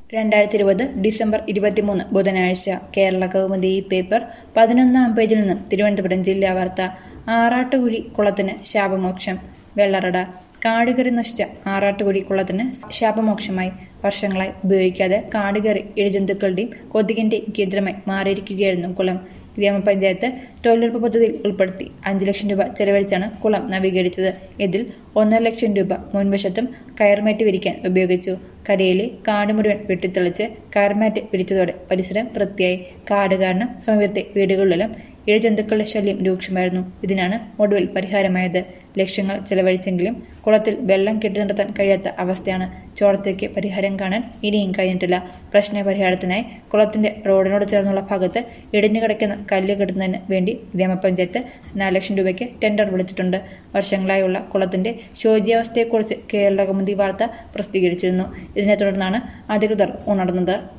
രണ്ടായിരത്തി ഇരുപത് ഡിസംബർ ഇരുപത്തിമൂന്ന് ബുധനാഴ്ച കേരള കൗമുദി പേപ്പർ പതിനൊന്നാം പേജിൽ നിന്നും തിരുവനന്തപുരം ജില്ലാ വാർത്ത ആറാട്ടുകുഴി കുളത്തിന് ശാപമോക്ഷം വെള്ളറട കാടുകയറി നശിച്ച ആറാട്ടുകുഴി കുളത്തിന് ശാപമോക്ഷമായി വർഷങ്ങളായി ഉപയോഗിക്കാതെ കാടുകയറി ഇഴജന്തുക്കളുടെയും കൊതുകിന്റെയും കേന്ദ്രമായി മാറിയിരിക്കുകയായിരുന്നു കുളം ഗ്രാമപഞ്ചായത്ത് തൊഴിലുറപ്പ് പദ്ധതിയിൽ ഉൾപ്പെടുത്തി അഞ്ച് ലക്ഷം രൂപ ചെലവഴിച്ചാണ് കുളം നവീകരിച്ചത് ഇതിൽ ഒന്നര ലക്ഷം രൂപ മുൻവശത്തും കയർമേറ്റ് വിരിക്കാൻ ഉപയോഗിച്ചു കരയിലെ കാട് മുഴുവൻ വെട്ടിത്തെളിച്ച് കയർമേറ്റ് വിരിച്ചതോടെ പരിസരം വൃത്തിയായി കാട് കാരണം സമീപത്തെ വീടുകളിലെല്ലാം ഇഴജന്തുക്കളുടെ ശല്യം രൂക്ഷമായിരുന്നു ഇതിനാണ് ഒടുവിൽ പരിഹാരമായത് ലക്ഷങ്ങൾ ചെലവഴിച്ചെങ്കിലും കുളത്തിൽ വെള്ളം കെട്ടി നിർത്താൻ കഴിയാത്ത അവസ്ഥയാണ് ചോളത്തേക്ക് പരിഹാരം കാണാൻ ഇനിയും കഴിഞ്ഞിട്ടില്ല പ്രശ്ന പരിഹാരത്തിനായി കുളത്തിന്റെ റോഡിനോട് ചേർന്നുള്ള ഭാഗത്ത് ഇടിഞ്ഞു കിടക്കുന്ന കല്ല് കെട്ടുന്നതിന് വേണ്ടി ഗ്രാമപഞ്ചായത്ത് നാല് ലക്ഷം രൂപയ്ക്ക് ടെൻഡർ വിളിച്ചിട്ടുണ്ട് വർഷങ്ങളായുള്ള കുളത്തിന്റെ ശോച്യാവസ്ഥയെക്കുറിച്ച് കേരള കൗമുദി വാർത്ത പ്രസിദ്ധീകരിച്ചിരുന്നു ഇതിനെ തുടർന്നാണ് അധികൃതർ ഉണർന്നത്